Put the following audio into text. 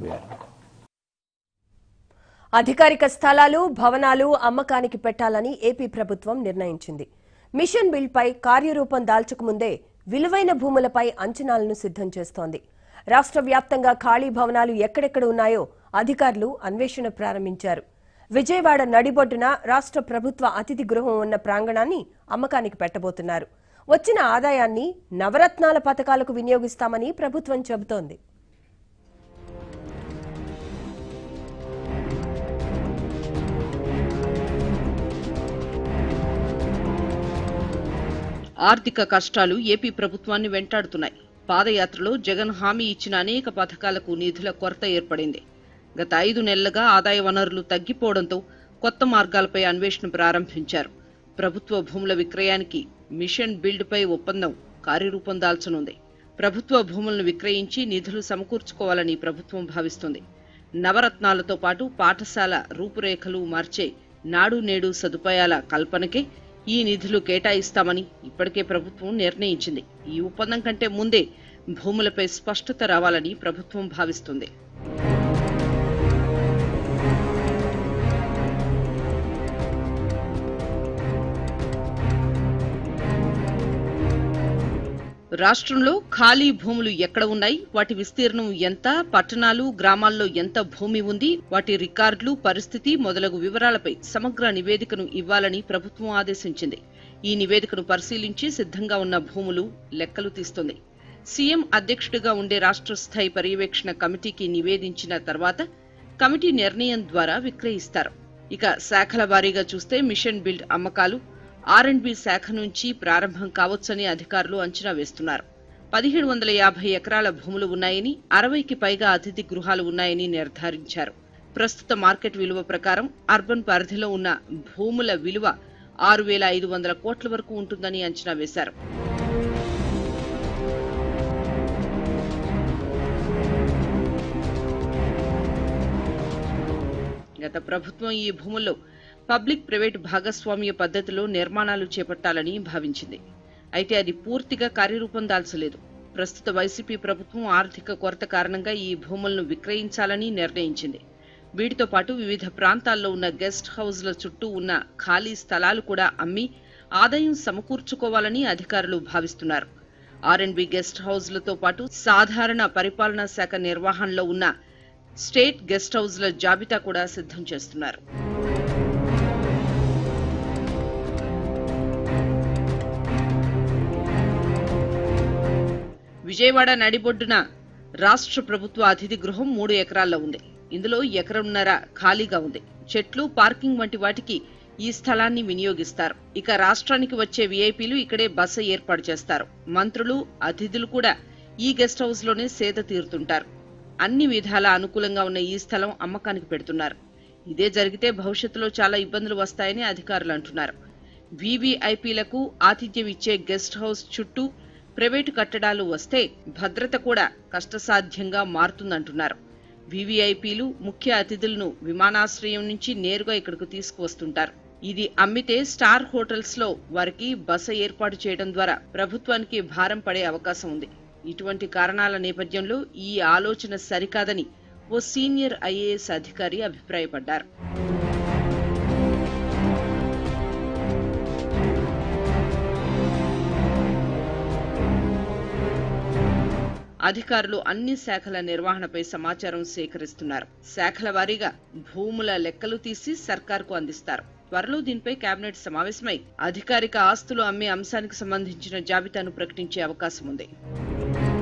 అయిపోయారు అధికారిక స్థలాలు భవనాలు అమ్మకానికి పెట్టాలని ఏపీ ప్రభుత్వం నిర్ణయించింది మిషన్ బిల్పై కార్యరూపం దాల్చకముందే విలువైన భూములపై అంచనాలను సిద్ధం చేస్తోంది రాష్ట్ర వ్యాప్తంగా ఖాళీ భవనాలు ఎక్కడెక్కడ ఉన్నాయో అధికారులు అన్వేషణ ప్రారంభించారు విజయవాడ నడిబొడ్డున రాష్ట్ర ప్రభుత్వ అతిథి గృహం ఉన్న ప్రాంగణాన్ని అమ్మకానికి పెట్టబోతున్నారు వచ్చిన ఆదాయాన్ని నవరత్నాల పథకాలకు వినియోగిస్తామని ప్రభుత్వం చెబుతోంది ఆర్థిక కష్టాలు ఏపీ ప్రభుత్వాన్ని వెంటాడుతున్నాయి పాదయాత్రలో జగన్ హామీ ఇచ్చిన అనేక పథకాలకు నిధుల కొరత ఏర్పడింది గత ఐదు నెలలుగా ఆదాయ వనరులు తగ్గిపోవడంతో కొత్త మార్గాలపై అన్వేషణ ప్రారంభించారు ప్రభుత్వ భూముల విక్రయానికి మిషన్ బిల్డ్పై ఒప్పందం కార్యరూపం దాల్చనుంది ప్రభుత్వ భూములను విక్రయించి నిధులు సమకూర్చుకోవాలని ప్రభుత్వం భావిస్తుంది నవరత్నాలతో పాటు పాఠశాల రూపురేఖలు మార్చే నాడు నేడు సదుపాయాల కల్పనకే ఈ నిధులు కేటాయిస్తామని ఇప్పటికే ప్రభుత్వం నిర్ణయించింది ఈ ఒప్పందం కంటే ముందే భూములపై స్పష్టత రావాలని ప్రభుత్వం భావిస్తుంది రాష్ట్రంలో ఖాళీ భూములు ఎక్కడ ఉన్నాయి వాటి విస్తీర్ణం ఎంత పట్టణాలు గ్రామాల్లో ఎంత భూమి ఉంది వాటి రికార్డులు పరిస్థితి మొదలగు వివరాలపై సమగ్ర నివేదికను ఇవ్వాలని ప్రభుత్వం ఆదేశించింది ఈ నివేదికను పరిశీలించి సిద్ధంగా ఉన్న భూములు లెక్కలు తీస్తుంది సీఎం అధ్యక్షుడిగా ఉండే రాష్ట్ర స్థాయి పర్యవేక్షణ కమిటీకి నివేదించిన తర్వాత కమిటీ నిర్ణయం ద్వారా విక్రయిస్తారు ఇక శాఖల వారీగా చూస్తే మిషన్ బిల్డ్ అమ్మకాలు ఆర్ అండ్ బి శాఖ నుంచి ప్రారంభం కావచ్చని అధికారులు అంచనా వేస్తున్నారు పదిహేడు వందల యాభై ఎకరాల భూములు ఉన్నాయని అరవైకి పైగా అతిథి గృహాలు ఉన్నాయని నిర్ధారించారు ప్రస్తుత మార్కెట్ విలువ ప్రకారం అర్బన్ పరిధిలో ఉన్న భూముల విలువ ఆరు వేల ఐదు వందల కోట్ల వరకు ఉంటుందని అంచనా వేశారు గత ప్రభుత్వం ఈ భూముల్లో పబ్లిక్ ప్రైవేట్ భాగస్వామ్య పద్ధతిలో నిర్మాణాలు చేపట్టాలని భావించింది అయితే అది పూర్తిగా కార్యరూపం దాల్చలేదు ప్రస్తుత వైసీపీ ప్రభుత్వం ఆర్థిక కొరత కారణంగా ఈ భూములను విక్రయించాలని నిర్ణయించింది వీటితో పాటు వివిధ ప్రాంతాల్లో ఉన్న గెస్ట్ హౌజ్ల చుట్టూ ఉన్న ఖాళీ స్థలాలు కూడా అమ్మి ఆదాయం సమకూర్చుకోవాలని అధికారులు భావిస్తున్నారు ఆర్ అండ్ బి గెస్ట్ హౌజ్లతో పాటు సాధారణ పరిపాలనా శాఖ నిర్వహణలో ఉన్న స్టేట్ గెస్ట్ హౌజ్ల జాబితా కూడా సిద్ధం చేస్తున్నారు విజయవాడ నడిబొడ్డున రాష్ట్ర ప్రభుత్వ అతిథి గృహం మూడు ఎకరాల్లో ఉంది ఇందులో ఎకరంన్నర ఖాళీగా ఉంది చెట్లు పార్కింగ్ వంటి వాటికి ఈ స్థలాన్ని వినియోగిస్తారు ఇక రాష్ట్రానికి వచ్చే విఐపీలు ఇక్కడే బస ఏర్పాటు చేస్తారు మంత్రులు అతిథులు కూడా ఈ గెస్ట్ హౌస్ లోనే సేద తీరుతుంటారు అన్ని విధాల అనుకూలంగా ఉన్న ఈ స్థలం అమ్మకానికి పెడుతున్నారు ఇదే జరిగితే భవిష్యత్తులో చాలా ఇబ్బందులు వస్తాయని అధికారులు అంటున్నారు వీవీఐపీలకు ఆతిథ్యం ఇచ్చే గెస్ట్ హౌస్ చుట్టూ ప్రైవేటు కట్టడాలు వస్తే భద్రత కూడా కష్టసాధ్యంగా మారుతుందంటున్నారు వీవీఐపీలు ముఖ్య అతిథులను విమానాశ్రయం నుంచి నేరుగా ఇక్కడకు తీసుకువస్తుంటారు ఇది అమ్మితే స్టార్ హోటల్స్ లో వారికి బస ఏర్పాటు చేయడం ద్వారా ప్రభుత్వానికి భారం పడే అవకాశం ఉంది ఇటువంటి కారణాల నేపథ్యంలో ఈ ఆలోచన సరికాదని ఓ సీనియర్ ఐఏఎస్ అధికారి అభిప్రాయపడ్డారు అధికారులు అన్ని శాఖల నిర్వహణపై సమాచారం సేకరిస్తున్నారు శాఖల వారీగా భూముల లెక్కలు తీసి సర్కార్కు అందిస్తారు త్వరలో దీనిపై కేబినెట్ సమావేశమై అధికారిక ఆస్తులు అమ్మే అంశానికి సంబంధించిన జాబితాను ప్రకటించే అవకాశం ఉంది